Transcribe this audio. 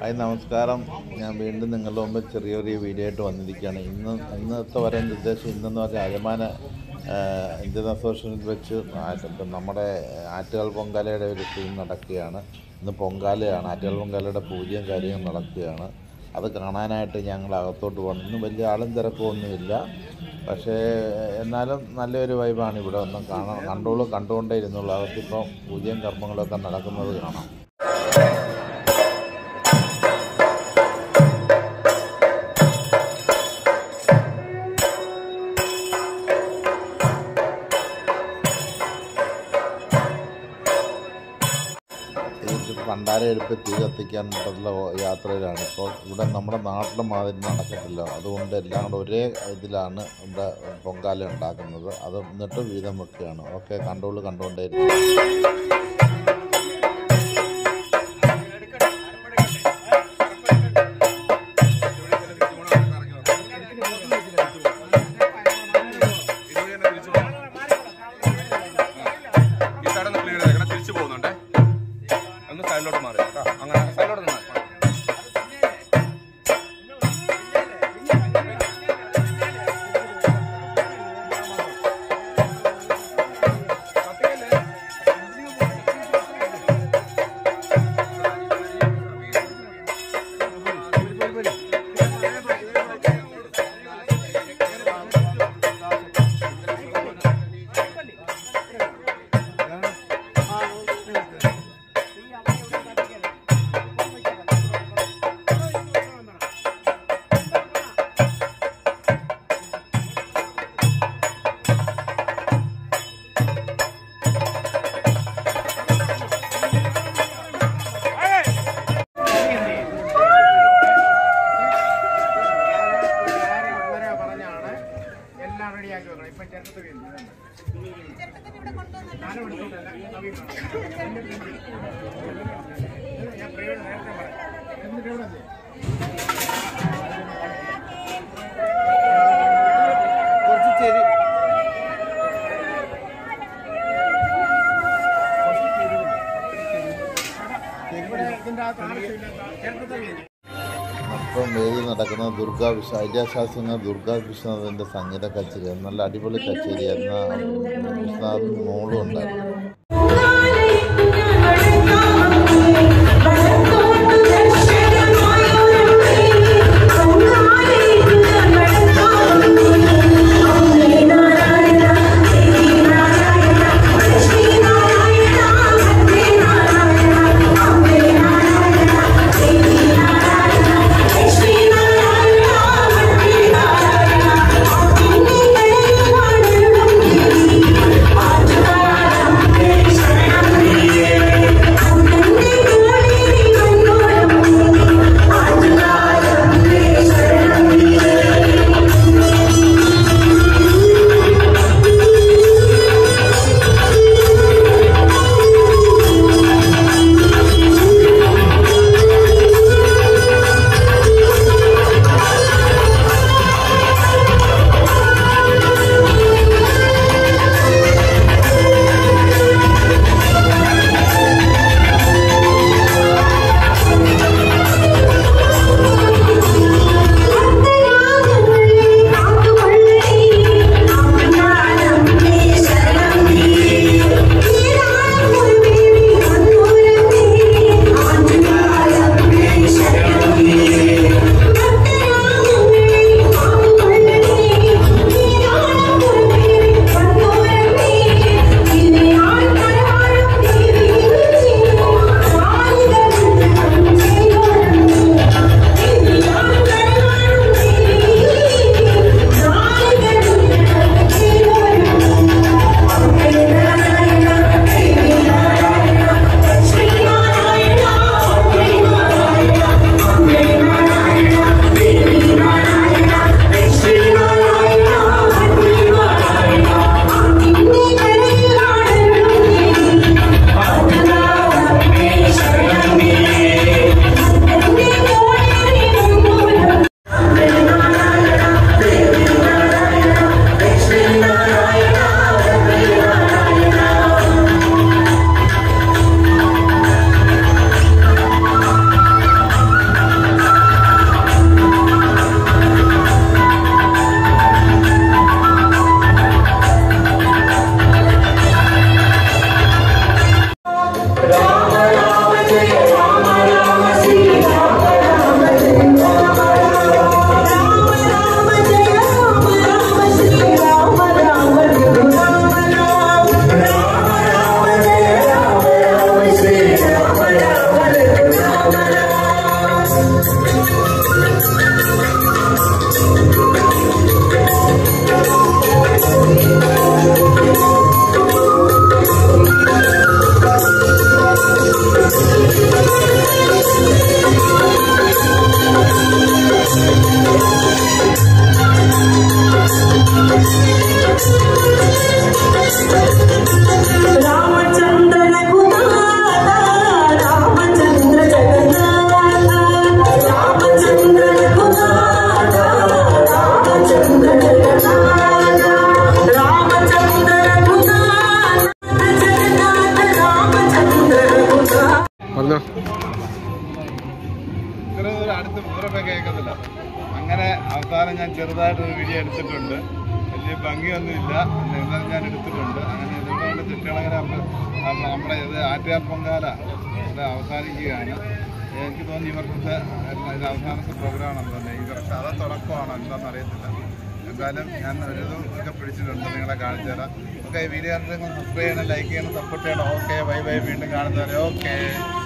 Hi നമസ്കാരം ഞാൻ വീണ്ടും നിങ്ങളുടെ മുമ്പിൽ ചെറിയൊരു വീഡിയോ ആയിട്ട് വന്നിരിക്കുകയാണ് ഇന്ന് ഇന്നത്തെ വരാൻ ഉദ്ദേശം ഇന്നെന്ന് പറഞ്ഞാൽ അജമാന ഇന്ത്യൻ അസോസിയേഷനിൽ വെച്ച് ആറ്റ് ഇപ്പം നമ്മുടെ ആറ്റുകാൽ പൊങ്കാലയുടെ ഒരു സീൻ നടക്കുകയാണ് ഇന്ന് പൊങ്കാലയാണ് ആറ്റുകാൽ പൊങ്കാലയുടെ പൂജയും കാര്യങ്ങളും നടക്കുകയാണ് അത് കാണാനായിട്ട് ഞങ്ങൾ അകത്തോട്ട് വന്നു ഇന്ന് വലിയ ആളും തിരക്കൊന്നുമില്ല പക്ഷേ എന്നാലും നല്ലൊരു വൈബാണ് ഇവിടെ ഒന്ന് കാണാൻ കണ്ടോളൂ കണ്ടുകൊണ്ടേ ഇരുന്നുള്ളൂ അകത്തിപ്പം പൂജയും കർമ്മങ്ങളൊക്കെ നടക്കുന്നത് കാണാം ഇത് പണ്ടാര എടുത്ത് തീ കത്തിക്കാനുള്ള യാത്രയിലാണ് ഇപ്പോൾ ഇവിടെ നമ്മുടെ നാട്ടിലെ മാതിരി നടക്കത്തില്ല അതുകൊണ്ട് എല്ലാം കൂടെ ഒരേ ഇതിലാണ് ഇവിടെ പൊങ്കാല ഉണ്ടാക്കുന്നത് അത് എന്നിട്ട് വീതം വെക്കുകയാണ് ഓക്കെ കണ്ടോളൂ കണ്ടുകൊണ്ടേ ഈ സൈഡ് ഒന്ന് ക്ലിയർ ചെയ്തേക്കണം തിരിച്ചു പോകുന്നുണ്ട് ഒന്ന് സൈഡിലോട്ട് മാറി കേട്ടോ അങ്ങനെ സൈഡിലോട്ട് മാറി വളരെ പറഞ്ഞാണ് എല്ലാം റെഡിയാക്കി വെക്കണം ഇപ്പൊ ചേർത്തത് കഴിഞ്ഞു ഞാനും വിളിച്ചിട്ടല്ല നവീൻ വേണം. ഞാൻ പ്രിയോട് നേരത്തെ പറയാം എന്നിട്ട് ഇവിടെ എത്തി. കുറച്ച് ചെരി ഇവിടെ ഇതിന്റെ അകത്ത് ആവശ്യമില്ലാത്ത ചേർത്തത് കഴിഞ്ഞു ഇപ്പം വേദി നടക്കുന്ന ദുർഗാ വിശ്വ ഐഡിയാശാസ്ത്രങ്ങൾ ദുർഗാ വിശ്വനാഥിൻ്റെ സംഗീത കച്ചേരി നല്ല അടിപൊളി കച്ചേരി എന്ന വിശ്വനാഥും മോളും ഉണ്ടായിരുന്നു Thank ഇത്തവണ ഞാൻ ചെറുതായിട്ടൊരു വീഡിയോ എടുത്തിട്ടുണ്ട് വലിയ ഭംഗിയൊന്നുമില്ല എന്നാലും ഞാൻ എടുത്തിട്ടുണ്ട് അങ്ങനെ ഇതുകൊണ്ട് ചുറ്റളകര നമ്മുടെ ഇത് ആറ്റുകാൽ പൊങ്കാല ഇത് അവസാനിക്കുകയാണ് എനിക്ക് തോന്നി ഈ വർഷത്തെ അല്ല, ഇത് അവസാനത്തെ പ്രോഗ്രാമാണെന്ന് തന്നെ ഈ വർഷം അത് തുടക്കമാണോ എന്താണെന്ന് അറിയത്തില്ല എന്തായാലും ഞാൻ ഒരു ഇത് ഒക്കെ പിടിച്ചിട്ടുണ്ട് നിങ്ങളെ കാണിച്ചു തരാം ഓക്കെ ഈ വീഡിയോ സബ്സ്ക്രൈബ് ചെയ്യണം ലൈക്ക് ചെയ്യണം സപ്പോർട്ട് ചെയ്യണം ഓക്കെ ബൈ ബൈ വീണ്ടും കാണുന്നവരെ ഓക്കെ